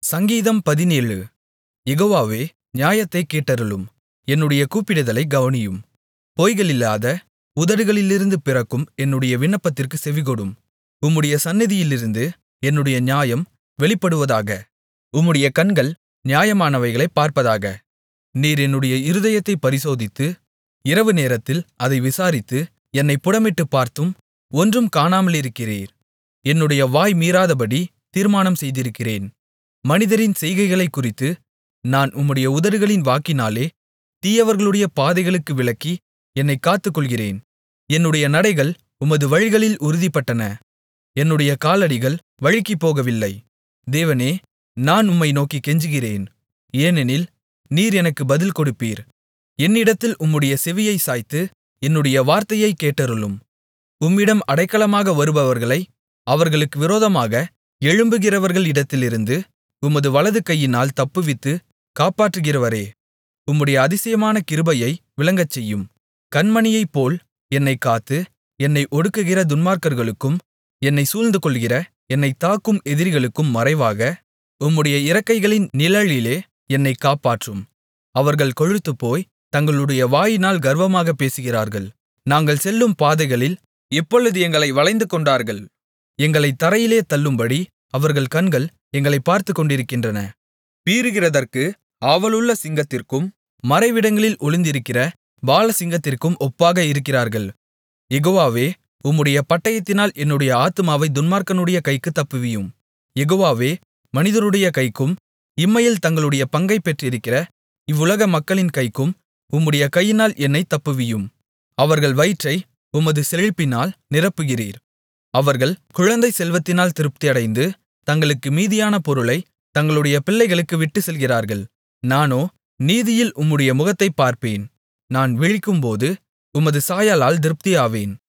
சங்கீதம் பதினேழு யெகோவாவே நியாயத்தைக் கேட்டருளும் என்னுடைய கூப்பிடுதலைக் கவனியும் பொய்களில்லாத உதடுகளிலிருந்து பிறக்கும் என்னுடைய விண்ணப்பத்திற்குச் செவிகொடும் உம்முடைய சந்நிதியிலிருந்து என்னுடைய நியாயம் வெளிப்படுவதாக உம்முடைய கண்கள் நியாயமானவைகளைப் பார்ப்பதாக நீர் என்னுடைய இருதயத்தைப் பரிசோதித்து இரவு நேரத்தில் அதை விசாரித்து என்னைப் புடமிட்டுப் பார்த்தும் ஒன்றும் காணாமலிருக்கிறீர் என்னுடைய வாய் மீறாதபடி தீர்மானம் செய்திருக்கிறேன் மனிதரின் செய்கைகளைக்குறித்து நான் உம்முடைய உதடுகளின் வாக்கினாலே தீயவர்களுடைய பாதைகளுக்கு விலக்கி என்னைக் காத்துக்கொள்கிறேன் என்னுடைய நடைகள் உமது வழிகளில் உறுதிப்பட்டன என்னுடைய காலடிகள் வழுகிப் போகவில்லை தேவனே நான் உம்மை நோக்கிக் கெஞ்சுகிறேன் ஏனெனில் நீர் எனக்கு பதில் கொடுப்பீர் என்னிடத்தில் உம்முடைய செவியைச் சாய்த்து என்னுடைய வார்த்தையைக் கேட்டருளும் உம்மிடம் அடைக்கலமாக வருபவர்களை அவர்களுக்கு விரோதமாக எழும்புகிறவர்களிடத்திலிருந்து உமது வலது கையினால் தப்புவித்து காப்பாற்றுகிறவரே உம்முடைய அதிசயமான கிருபையை விளங்கச்செய்யும் கண்மணியைப்போல் என்னைக் காத்து என்னை ஒடுக்குகிற துன்மார்க்கர்களுக்கும் என்னைச் சூழ்ந்துகொள்கிற என்னைத் தாக்கும் எதிரிகளுக்கும் மறைவாக உம்முடைய இறக்கைகளின் நிழலிலே என்னைக் காப்பாற்றும் அவர்கள் கொழுத்துப்போய் தங்களுடைய வாயினால் கர்வமாகப் பேசுகிறார்கள் நாங்கள் செல்லும் பாதைகளில் இப்பொழுது எங்களை வளைந்துகொண்டார்கள் எங்களைத் தரையிலே தள்ளும்படி அவர்கள் கண்கள் எங்களைப் பார்த்துக்கொண்டிருக்கின்றன பீறுகிறதற்கு ஆவலுள்ள சிங்கத்திற்கும் மறைவிடங்களில் ஒளிந்திருக்கிற பாலசிங்கத்திற்கும் ஒப்பாக இருக்கிறார்கள் யெகோவாவே உம்முடைய பட்டயத்தினால் என்னுடைய ஆத்துமாவை துன்மார்க்கனுடைய கைக்குத் தப்புவியும் யெகோவாவே மனிதருடைய கைக்கும் இம்மையில் தங்களுடைய பங்கைப் பெற்றிருக்கிற இவ்வுலக மக்களின் கைக்கும் உம்முடைய கையினால் என்னைத் தப்புவியும் அவர்கள் வயிற்றை உமது செழிப்பினால் நிரப்புகிறீர் அவர்கள் குழந்தை செல்வத்தினால் திருப்தியடைந்து தங்களுக்கு மீதியான பொருளைத் தங்களுடைய பிள்ளைகளுக்கு விட்டுச் செல்கிறார்கள் நானோ நீதியில் உம்முடைய முகத்தைப் பார்ப்பேன் நான் விழிக்கும்போது உமது சாயலால் திருப்தியாவேன்